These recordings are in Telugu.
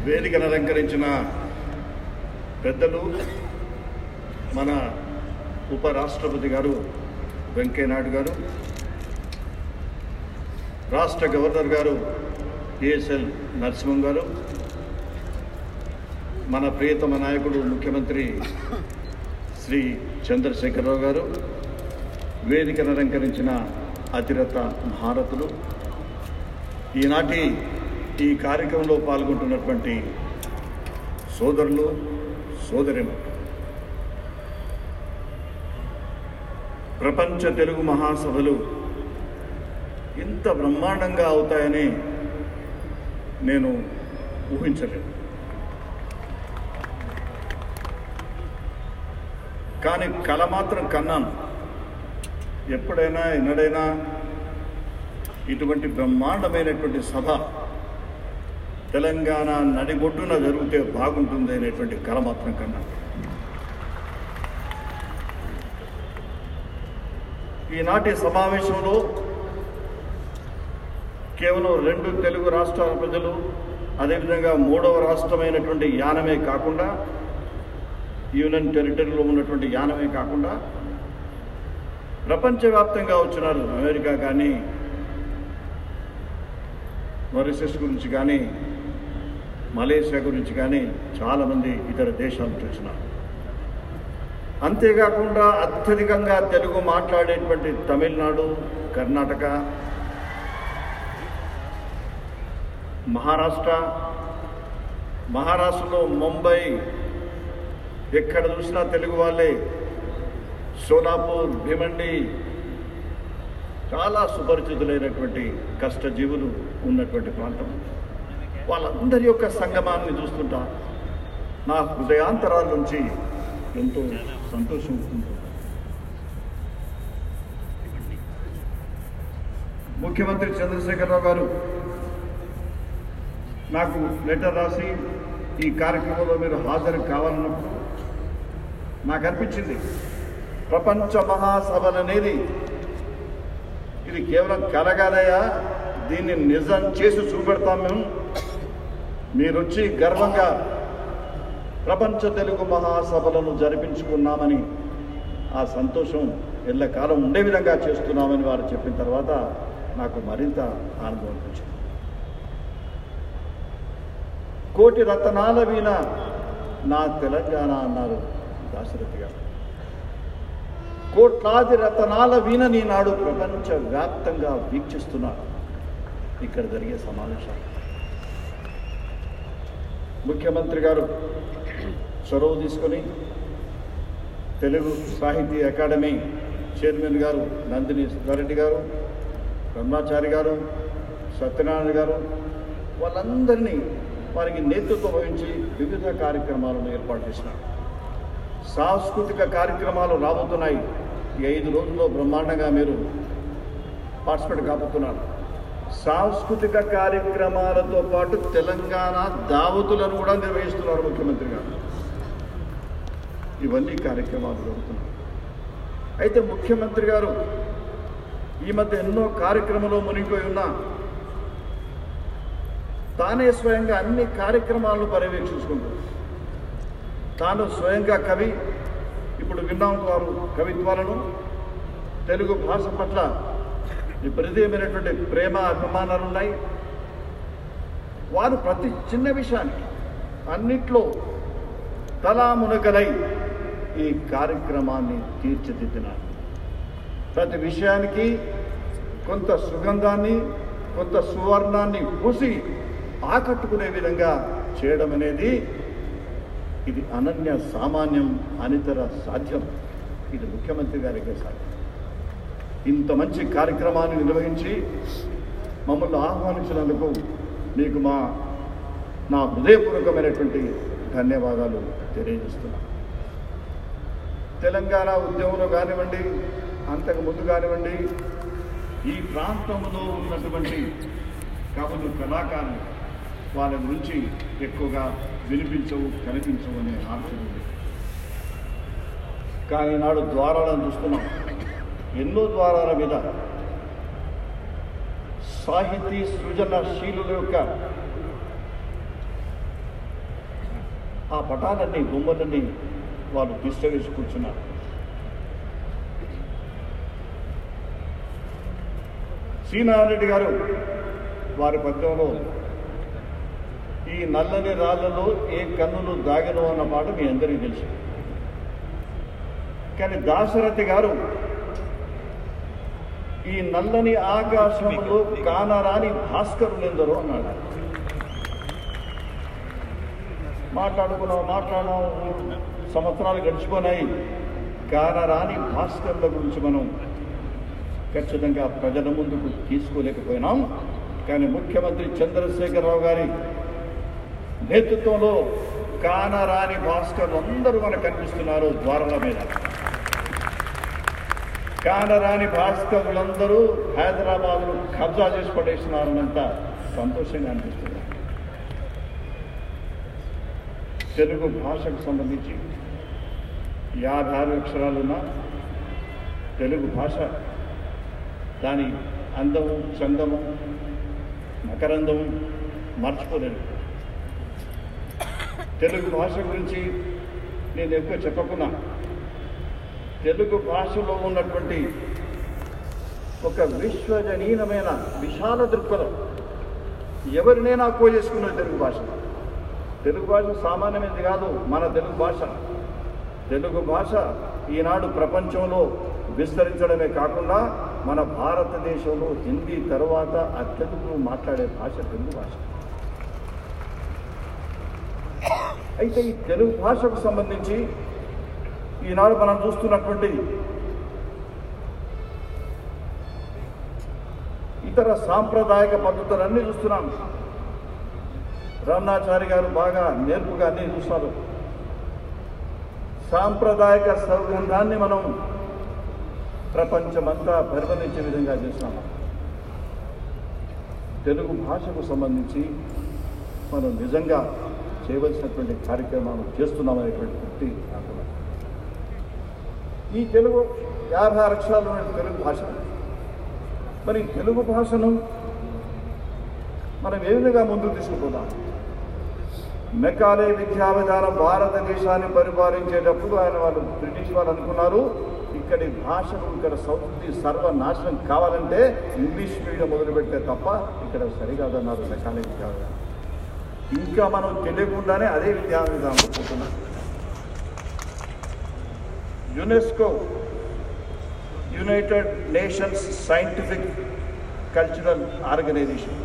వేదికను అలంకరించిన పెద్దలు మన ఉపరాష్ట్రపతి గారు వెంకయ్యనాయుడు గారు రాష్ట్ర గవర్నర్ గారు ఏఎస్ఎల్ నరసింహం గారు మన ప్రియతమ నాయకుడు ముఖ్యమంత్రి శ్రీ చంద్రశేఖరరావు గారు వేదికను అలంకరించిన అతిరథ భారతులు ఈనాటి ఈ కార్యక్రమంలో పాల్గొంటున్నటువంటి సోదరులు సోదరిలు ప్రపంచ తెలుగు మహాసభలు ఇంత బ్రహ్మాండంగా అవుతాయని నేను ఊహించలేదు కానీ కళ మాత్రం కన్నాను ఎప్పుడైనా ఎన్నడైనా ఇటువంటి బ్రహ్మాండమైనటువంటి సభ తెలంగాణ నడిబొడ్డున జరిగితే బాగుంటుంది అనేటువంటి కళ మాత్రం కన్నా ఈనాటి సమావేశంలో కేవలం రెండు తెలుగు రాష్ట్రాల ప్రజలు అదేవిధంగా మూడవ రాష్ట్రమైనటువంటి యానమే కాకుండా యూనియన్ టెరిటరీలో ఉన్నటువంటి యానమే కాకుండా ప్రపంచవ్యాప్తంగా వచ్చినారు అమెరికా కానీ మారిషస్ గురించి కానీ మలేషియా గురించి కానీ చాలామంది ఇతర దేశాల నుంచి వచ్చినారు అంతేకాకుండా అత్యధికంగా తెలుగు మాట్లాడేటువంటి తమిళనాడు కర్ణాటక మహారాష్ట్ర మహారాష్ట్రలో ముంబై ఎక్కడ చూసినా తెలుగు వాళ్ళే సోలాపూర్ భీమండి చాలా సుపరిచితులైనటువంటి కష్టజీవులు ఉన్నటువంటి ప్రాంతం వాళ్ళందరి యొక్క సంగమాన్ని చూస్తుంటా నా హృదయాంతరాల నుంచి ఎంతో సంతోషం ఉంటుంది ముఖ్యమంత్రి చంద్రశేఖరరావు గారు నాకు లెటర్ రాసి ఈ కార్యక్రమంలో మీరు హాజరు కావాలన్నప్పుడు నాకు అనిపించింది ప్రపంచ మహాసభలు అనేది ఇది కేవలం కలగాదయా దీన్ని నిజం చేసి చూపెడతాం మేము మీరు వచ్చి గర్వంగా ప్రపంచ తెలుగు మహాసభలను జరిపించుకున్నామని ఆ సంతోషం ఎల్లకాలం ఉండే విధంగా చేస్తున్నామని వారు చెప్పిన తర్వాత నాకు మరింత ఆనందం అనిపించింది కోటి రతనాల వీణ నా తెలంగాణ అన్నారు దాశరథి గారు కోట్లాది రతనాల వీణని నాడు ప్రపంచ వ్యాప్తంగా వీక్షిస్తున్నారు ఇక్కడ జరిగే సమావేశాలు ముఖ్యమంత్రి గారు చొరవ తీసుకొని తెలుగు సాహితీ అకాడమీ చైర్మన్ గారు నందిని సుబ్బారెడ్డి గారు బ్రహ్మాచారి గారు సత్యనారాయణ గారు వాళ్ళందరినీ వారికి నేతృత్వం వహించి వివిధ కార్యక్రమాలను ఏర్పాటు చేసినారు సాంస్కృతిక కార్యక్రమాలు రాబోతున్నాయి ఈ ఐదు రోజుల్లో బ్రహ్మాండంగా మీరు పార్టిసిపేట్ కాబోతున్నారు సాంస్కృతిక కార్యక్రమాలతో పాటు తెలంగాణ దావతులను కూడా నిర్వహిస్తున్నారు ముఖ్యమంత్రి గారు ఇవన్నీ కార్యక్రమాలు జరుగుతున్నాయి అయితే ముఖ్యమంత్రి గారు ఈ మధ్య ఎన్నో కార్యక్రమంలో మునిగిపోయి ఉన్నా తానే స్వయంగా అన్ని కార్యక్రమాలను పర్యవేక్షించుకుంటారు తాను స్వయంగా కవి ఇప్పుడు విన్నాం వారు కవిత్వాలను తెలుగు భాష పట్ల విపరీతమైనటువంటి ప్రేమ అభిమానాలు ఉన్నాయి వారు ప్రతి చిన్న విషయానికి అన్నిట్లో తలా మునకలై ఈ కార్యక్రమాన్ని తీర్చిదిద్దినారు ప్రతి విషయానికి కొంత సుగంధాన్ని కొంత సువర్ణాన్ని పూసి ఆకట్టుకునే విధంగా చేయడం అనేది ఇది అనన్య సామాన్యం అనితర సాధ్యం ఇది ముఖ్యమంత్రి గారికే సాధ్యం ఇంత మంచి కార్యక్రమాన్ని నిర్వహించి మమ్మల్ని ఆహ్వానించినందుకు మీకు మా నా హృదయపూర్వకమైనటువంటి ధన్యవాదాలు తెలియజేస్తున్నాను తెలంగాణ ఉద్యమంలో కానివ్వండి అంతకు ముందు కానివ్వండి ఈ ప్రాంతంలో ఉన్నటువంటి కవులు కళాకారులు వాళ్ళ గురించి ఎక్కువగా వినిపించవు కనిపించవు అనే ఆలోచన ఉంది కానీ నాడు ద్వారాలను చూస్తున్నాం ఎన్నో ద్వారాల మీద సాహితీ సృజనశీలుల యొక్క ఆ పటాలన్నీ బొమ్మలన్నీ వాళ్ళు తిష్టవేసి కూర్చున్నారు శ్రీనారాయణ గారు వారి పద్యంలో ఈ నల్లని రాళ్ళలో ఏ కన్నులు దాగను అన్న మాట మీ అందరికీ తెలుసు కానీ దాశరథి గారు ఈ నల్లని ఆకాశంలో కానరాని భాస్కరులెందరో అన్నాడు మాట్లాడుకున్నాం మాట్లాడినాం సంవత్సరాలు గడిచిపోయినాయి కానరాని భాస్కర్ల గురించి మనం ఖచ్చితంగా ప్రజల ముందుకు తీసుకోలేకపోయినాం కానీ ముఖ్యమంత్రి చంద్రశేఖరరావు గారి నేతృత్వంలో కానరాని భాస్కర్లు అందరూ మనకు కనిపిస్తున్నారు ద్వారాల మీద కానరాని భాస్కరులందరూ హైదరాబాద్ను కబ్జా చేసి పడేస్తున్నారన్నంత సంతోషంగా అనిపిస్తుంది తెలుగు భాషకు సంబంధించి యాభై ఆరు అక్షరాలున్న తెలుగు భాష దాని అందము చందము మకరందము మర్చిపోలేను తెలుగు భాష గురించి నేను ఎక్కువ చెప్పకున్నా తెలుగు భాషలో ఉన్నటువంటి ఒక విశ్వజనీనమైన విశాల దృక్పథం ఎవరినైనా కో చేసుకున్నది తెలుగు భాష తెలుగు భాష సామాన్యమైనది కాదు మన తెలుగు భాష తెలుగు భాష ఈనాడు ప్రపంచంలో విస్తరించడమే కాకుండా మన భారతదేశంలో హిందీ తర్వాత అత్యధిక మాట్లాడే భాష తెలుగు భాష అయితే ఈ తెలుగు భాషకు సంబంధించి ఈనాడు మనం చూస్తున్నటువంటి ఇతర సాంప్రదాయక పద్ధతులన్నీ చూస్తున్నాం రమణాచారి గారు బాగా నేర్పుగా అన్నీ చూస్తారు సాంప్రదాయక సౌగంధాన్ని మనం ప్రపంచమంతా పరిగణించే విధంగా చేస్తున్నాం తెలుగు భాషకు సంబంధించి మనం నిజంగా చేయవలసినటువంటి కార్యక్రమాలు చేస్తున్నామనేటువంటి తృప్తి నాకు ఉన్నది. ఈ తెలుగు యాభై ఆరు అక్షరాలు ఉన్న తెలుగు భాష మరి ఈ తెలుగు భాషను మనం ఏ విధంగా ముందుకు తీసుకుపోదాం మెకాలే విద్యా విధానం భారతదేశాన్ని పరిపాలించేటప్పుడు ఆయన వాళ్ళు బ్రిటిష్ వాళ్ళు అనుకున్నారు ఇక్కడి భాషను ఇక్కడ సంస్కృతి సర్వనాశనం కావాలంటే ఇంగ్లీష్ మీడియం మొదలుపెడితే తప్ప ఇక్కడ సరికాదన్నారు మెకాలే విద్యా విధానం ఇంకా మనం తెలియకుండానే అదే విద్యా విధానం పోతున్నాం UNESCO united nations scientific cultural organisation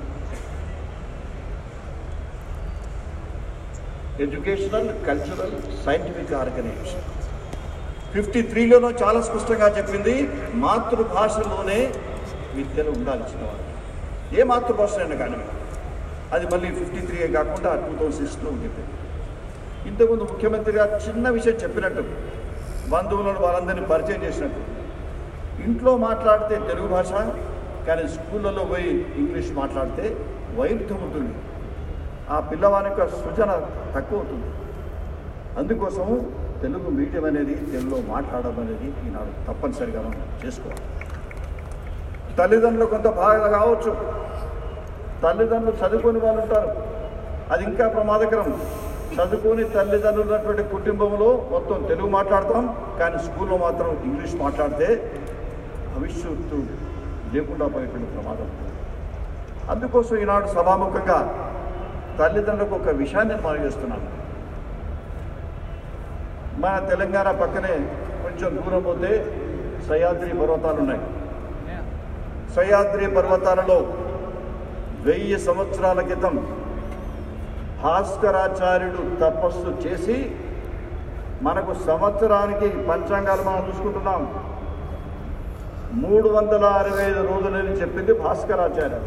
educational cultural scientific organisation fifty త్రీలోనో చాలా స్పష్టంగా చెప్పింది మాతృభాషలోనే విద్యలు ఉండాల్సిన వారు ఏ మాతృభాష అయినా కానీ అది మళ్ళీ ఫిఫ్టీ త్రీ కాకుండా టూ థౌజండ్ సిక్స్లో చెప్పింది ఇంతకుముందు ముఖ్యమంత్రి గారు చిన్న విషయం చెప్పినట్టు బంధువులను వాళ్ళందరినీ పరిచయం చేసినట్టు ఇంట్లో మాట్లాడితే తెలుగు భాష కానీ స్కూళ్ళలో పోయి ఇంగ్లీష్ మాట్లాడితే వైరుధ్యం ఉంటుంది ఆ పిల్లవాని యొక్క సృజన తక్కువ అవుతుంది అందుకోసము తెలుగు మీడియం అనేది తెలుగులో మాట్లాడడం అనేది ఈనాడు తప్పనిసరిగా మనం చేసుకోవాలి తల్లిదండ్రులు కొంత బాగా కావచ్చు తల్లిదండ్రులు చదువుకొని వాళ్ళు ఉంటారు అది ఇంకా ప్రమాదకరం చదువుకొని తల్లిదండ్రులు ఉన్నటువంటి కుటుంబంలో మొత్తం తెలుగు మాట్లాడతాం కానీ స్కూల్లో మాత్రం ఇంగ్లీష్ మాట్లాడితే భవిష్యత్తు లేకుండా పోయేటువంటి ప్రమాదం ఉంది. అందుకోసం ఈనాడు సభాముఖంగా తల్లిదండ్రులకు ఒక విషయాన్ని మనం చేస్తున్నాను మన తెలంగాణ పక్కనే కొంచెం దూరం పోతే సహ్యాద్రి పర్వతాలు ఉన్నాయి సహ్యాద్రి పర్వతాలలో వెయ్యి సంవత్సరాల క్రితం భాస్కరాచార్యుడు తపస్సు చేసి మనకు సంవత్సరానికి పంచాంగాలు మనం చూసుకుంటున్నాం మూడు వందల అరవై ఐదు రోజులని చెప్పింది భాస్కరాచార్యుడు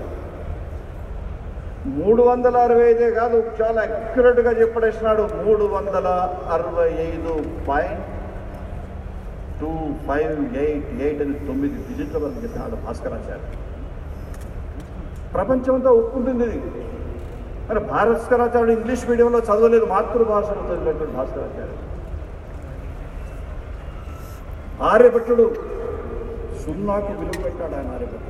మూడు వందల అరవై ఐదే కాదు చాలా అక్యురేట్గా చెప్పడేసినాడు మూడు వందల అరవై ఐదు point two five eight eight అని తొమ్మిది డిజిట్ల వరకు చెప్పినాడు భాస్కరాచార్య ప్రపంచమంతా ఒప్పుకుంటుంది ఇది మరి భాస్కరాచార్యుడు ఇంగ్లీష్ మీడియంలో చదవలేదు మాతృభాషలో చదివినటువంటి భాస్కరాచార్యుడు ఆర్యభట్టుడు సున్నాకి విలువ పెట్టాడు ఆయన ఆర్యభట్టుడు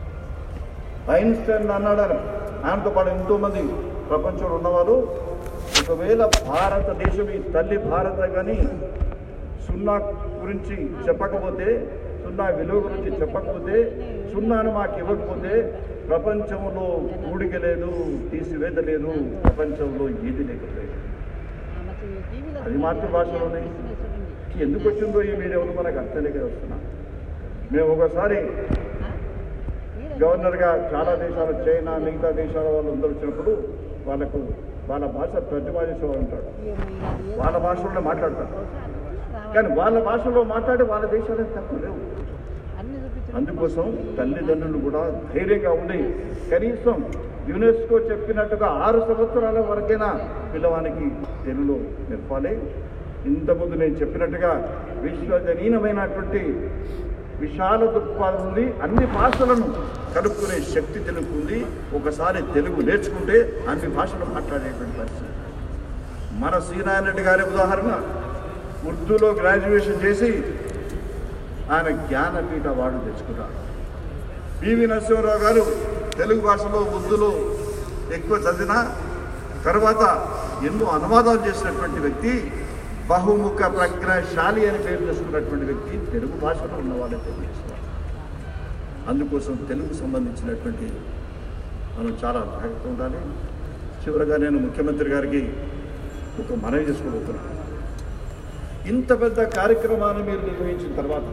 ఐన్స్టైన్ అన్నాడు ఆయన ఆయనతో పాటు ఎంతోమంది ప్రపంచంలో ఉన్నవారు ఒకవేళ భారతదేశం ఈ తల్లి భారత కానీ సున్నా గురించి చెప్పకపోతే సున్నా విలువ గురించి చెప్పకపోతే సున్నాను మాకు ఇవ్వకపోతే ప్రపంచంలో కూడిక లేదు తీసివేత లేదు ప్రపంచంలో ఏది లేకపోయింది అది మాతృభాషలోనే ఎందుకు వచ్చిందో ఈ మీడియాలో మనకు అర్థం లేక వస్తున్నా మేము ఒకసారి గవర్నర్గా చాలా దేశాలు చైనా మిగతా దేశాల వాళ్ళు అందరూ వచ్చినప్పుడు వాళ్ళకు వాళ్ళ భాష తర్జుమా చేసేవాళ్ళు ఉంటారు వాళ్ళ భాషలోనే మాట్లాడతారు కానీ వాళ్ళ భాషలో మాట్లాడి వాళ్ళ దేశాలకు తక్కువ లేవు అందుకోసం తల్లిదండ్రులు కూడా ధైర్యంగా ఉండి కనీసం యునెస్కో చెప్పినట్టుగా ఆరు సంవత్సరాల వరకైనా పిల్లవానికి తెలుగులో నేర్పాలి ఇంతకుముందు నేను చెప్పినట్టుగా విశ్వజనీనమైనటువంటి విశాల దృక్పథం ఉంది అన్ని భాషలను కలుపుకునే శక్తి తెలుగు ఉంది ఒకసారి తెలుగు నేర్చుకుంటే అన్ని భాషలు మాట్లాడేటువంటి పరిస్థితి మన శ్రీనారాయణ రెడ్డి గారి ఉదాహరణ ఉర్దూలో గ్రాడ్యుయేషన్ చేసి ఆయన జ్ఞానపీఠ అవార్డు తెచ్చుకున్నారు పివి నరసింహరావు గారు తెలుగు భాషలో ఉర్దూలో ఎక్కువ చదివిన తర్వాత ఎన్నో అనువాదాలు చేసినటువంటి వ్యక్తి బహుముఖ ప్రజ్ఞాశాలి అని పేరు చేసుకున్నటువంటి వ్యక్తి తెలుగు భాషలో ఉన్నవాళ్ళే తెలియజేస్తారు అందుకోసం తెలుగు సంబంధించినటువంటి మనం చాలా జాగ్రత్త ఉండాలి చివరగా నేను ముఖ్యమంత్రి గారికి ఒక మనవి చేసుకోబోతున్నాను ఇంత పెద్ద కార్యక్రమాన్ని మీరు నిర్వహించిన తర్వాత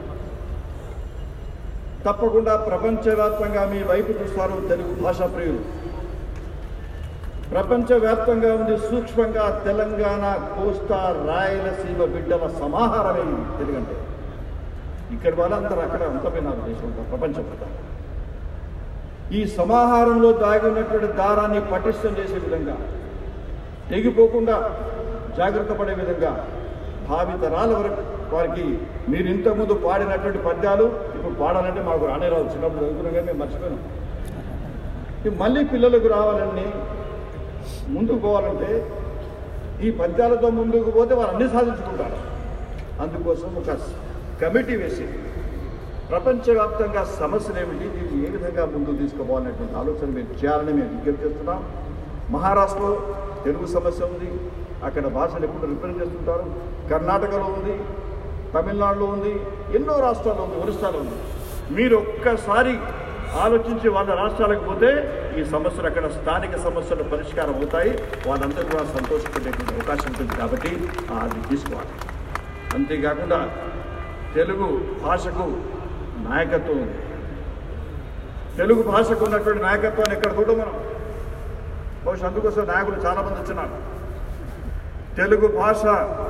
తప్పకుండా ప్రపంచవ్యాప్తంగా మీ వైపు చూస్తారు తెలుగు భాషా ప్రియులు ప్రపంచవ్యాప్తంగా ఉంది సూక్ష్మంగా తెలంగాణ కోస్తా రాయలసీమ బిడ్డల సమాహారమే ఇది తెలుగు అంటే ఇక్కడ వాళ్ళందరూ అక్కడ అంతమైనారు దేశంలో ప్రపంచమంతా ఈ సమాహారంలో దాగి ఉన్నటువంటి దారాన్ని పటిష్టం చేసే విధంగా తెగిపోకుండా జాగ్రత్త పడే విధంగా భావితరాల వరకు వారికి మీరు ఇంతకుముందు పాడినటువంటి పద్యాలు ఇప్పుడు పాడాలంటే మాకు రానే రావు చిన్నప్పుడు చదువుకున్నాం కానీ మేము మర్చిపోయినాం ఇవి మళ్ళీ పిల్లలకు రావాలని ముందుకు పోవాలంటే ఈ పద్యాలతో ముందుకు పోతే వాళ్ళు అన్ని సాధించుకుంటారు అందుకోసం ఒక కమిటీ వేసి ప్రపంచవ్యాప్తంగా సమస్యలు ఏమిటి దీన్ని ఏ విధంగా ముందుకు తీసుకుపోవాలనేటువంటి ఆలోచన మేము చేయాలని మేము విజ్ఞప్తి చేస్తున్నాం మహారాష్ట్రలో తెలుగు సమస్య ఉంది అక్కడ భాషలు ఎప్పుడు రిప్రజెంట్ చేస్తుంటారు కర్ణాటకలో ఉంది తమిళనాడులో ఉంది ఎన్నో రాష్ట్రాల్లో ఉంది ఒరిస్సాలో ఉంది మీరు ఒక్కసారి ఆలోచించి వాళ్ళ రాష్ట్రాలకు పోతే ఈ సమస్యలు అక్కడ స్థానిక సమస్యలు పరిష్కారం అవుతాయి వాళ్ళందరూ కూడా సంతోషపడేటువంటి అవకాశం ఉంటుంది కాబట్టి అది తీసుకోవాలి అంతేకాకుండా తెలుగు భాషకు నాయకత్వం ఉంది తెలుగు భాషకు ఉన్నటువంటి నాయకత్వాన్ని ఎక్కడ చూడడం మనం బహుశా అందుకోసం నాయకులు చాలా మంది వచ్చినారు తెలుగు భాష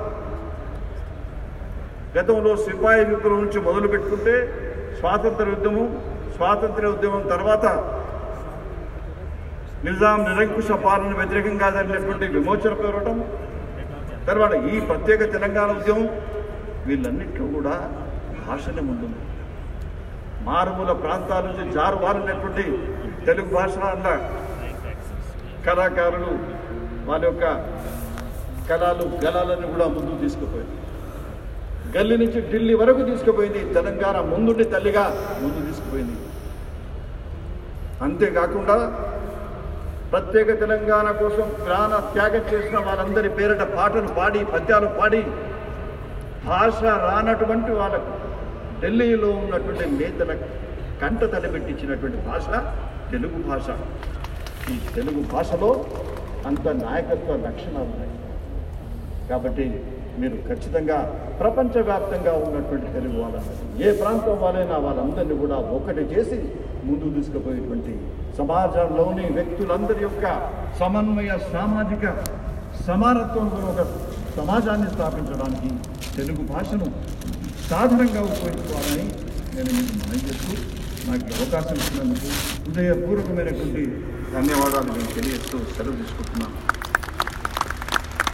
గతంలో సిపాయి విప్లవం నుంచి మొదలు పెట్టుకుంటే స్వాతంత్ర ఉద్యమం స్వాతంత్ర ఉద్యమం తర్వాత నిజాం నిరంకుశ పాలన వ్యతిరేకంగా జరిగినటువంటి విమోచన పోరాటం తర్వాత ఈ ప్రత్యేక తెలంగాణ ఉద్యమం వీళ్ళన్నింటిలో కూడా భాషనే ముందుంది మారుమూల ప్రాంతాల నుంచి జారువారినటువంటి తెలుగు భాష అన్న కళాకారులు వాళ్ళ యొక్క కళలు గలాలను కూడా ముందుకు తీసుకుపోయింది గల్లీ నుంచి ఢిల్లీ వరకు తీసుకుపోయింది తెలంగాణ ముందుండి తల్లిగా ముందు తీసుకుపోయింది అంతేకాకుండా ప్రత్యేక తెలంగాణ కోసం ప్రాణ త్యాగం చేసిన వాళ్ళందరి పేరిట పాటలు పాడి పద్యాలు పాడి భాష రానటువంటి వాళ్ళకు ఢిల్లీలో ఉన్నటువంటి నేతల కంట తలబెట్టించినటువంటి భాష తెలుగు భాష ఈ తెలుగు భాషలో అంత నాయకత్వ లక్షణాలు ఉన్నాయి కాబట్టి మీరు ఖచ్చితంగా ప్రపంచవ్యాప్తంగా ఉన్నటువంటి తెలుగు వాళ్ళందరూ ఏ ప్రాంతం వాళ్ళైనా వాళ్ళందరినీ కూడా ఒకటి చేసి ముందుకు తీసుకుపోయేటువంటి సమాజంలోని వ్యక్తులందరి యొక్క సమన్వయ సామాజిక సమానత్వంతో ఒక సమాజాన్ని స్థాపించడానికి తెలుగు భాషను సాధనంగా ఉపయోగించుకోవాలని నేను మీకు మనం చేస్తూ నాకు ఈ అవకాశం ఇచ్చినందుకు హృదయపూర్వకమైనటువంటి ధన్యవాదాలు నేను తెలియజేస్తూ సెలవు తీసుకుంటున్నాను